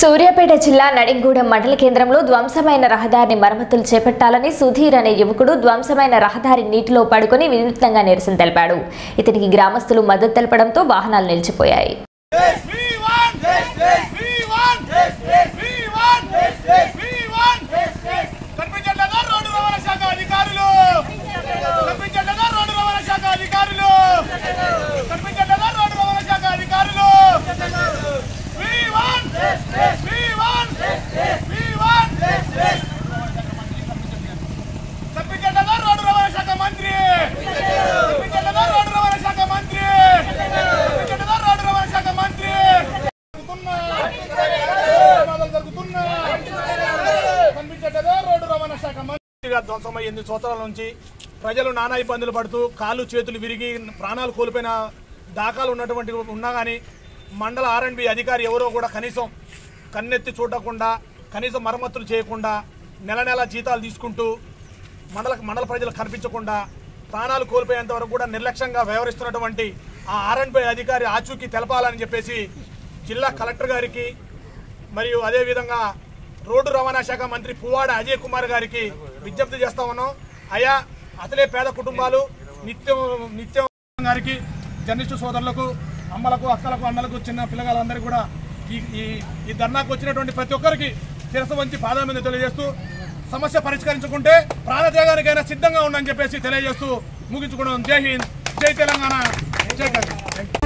సూర్యాపేట జిల్లా నడింగూడెం మండల కేంద్రంలో ధ్వంసమైన రహదారిని మరమ్మతులు చేపట్టాలని సుధీర్ అనే యువకుడు ధ్వంసమైన రహదారి నీటిలో పడుకొని వినూత్నంగా నిరసన తెలిపాడు ఇతనికి గ్రామస్తులు మద్దతు తెలపడంతో వాహనాలు నిలిచిపోయాయి We want justice. We want justice. We want justice. We want justice. కనిపించట్లేదా రోడ్డు రవాణా శాఖ అధికారులు కనిపించట్లేదా రోడ్డు రవాణా శాఖ అధికారులు కనిపించట్లేదా రోడ్డు రవాణా శాఖ అధికారులు We want justice. We want justice. We want justice. కనిపించట్లేదా రోడ్డు రవాణా శాఖ మంత్రి కనిపించట్లేదా రోడ్డు రవాణా శాఖ మంత్రి కనిపించట్లేదా రోడ్డు రవాణా శాఖ మంత్రి జరుగుతున్నా ప్రమాదాలు జరుగుతున్నా కనిపించట్లేదా రోడ్డు రవాణా శాఖ మంత్రిగా ధ్వంసమై ఎనిమిది సంవత్సరాల నుంచి ప్రజలు నానా ఇబ్బందులు పడుతూ కాళ్ళు చేతులు విరిగి ప్రాణాలు కోల్పోయిన దాఖలు ఉన్నటువంటి ఉన్నా కానీ మండల ఆర్ఎండ్బి అధికారి ఎవరో కూడా కనీసం కన్నెత్తి చూడకుండా కనీసం మరమ్మతులు చేయకుండా నెల నెల జీతాలు తీసుకుంటూ మండల మండల ప్రజలకు కనిపించకుండా ప్రాణాలు కోల్పోయేంత వరకు కూడా నిర్లక్ష్యంగా వ్యవహరిస్తున్నటువంటి ఆ ఆర్ఎండ్బి అధికారి ఆచూకీ తెలపాలని చెప్పేసి జిల్లా కలెక్టర్ గారికి మరియు అదేవిధంగా రోడ్డు రవాణా శాఖ మంత్రి పువ్వాడ అజయ్ కుమార్ గారికి విజ్ఞప్తి చేస్తా ఉన్నాం అయా అతలే పేద కుటుంబాలు నిత్యం నిత్యం గారికి జర్నలిస్టు సోదరులకు అమ్మలకు అక్కలకు అన్నలకు చిన్న పిల్లగాళ్ళందరికీ కూడా ఈ ఈ ఈ ధర్నాకు వచ్చినటువంటి ప్రతి ఒక్కరికి శిరస వంచి పాదాల మీద తెలియజేస్తూ సమస్య పరిష్కరించుకుంటే ప్రాణత్యాగానికైనా సిద్ధంగా ఉండని చెప్పేసి తెలియజేస్తూ ముగించుకున్నాం జై హింద్ జై తెలంగాణ జై కాంగ్రెస్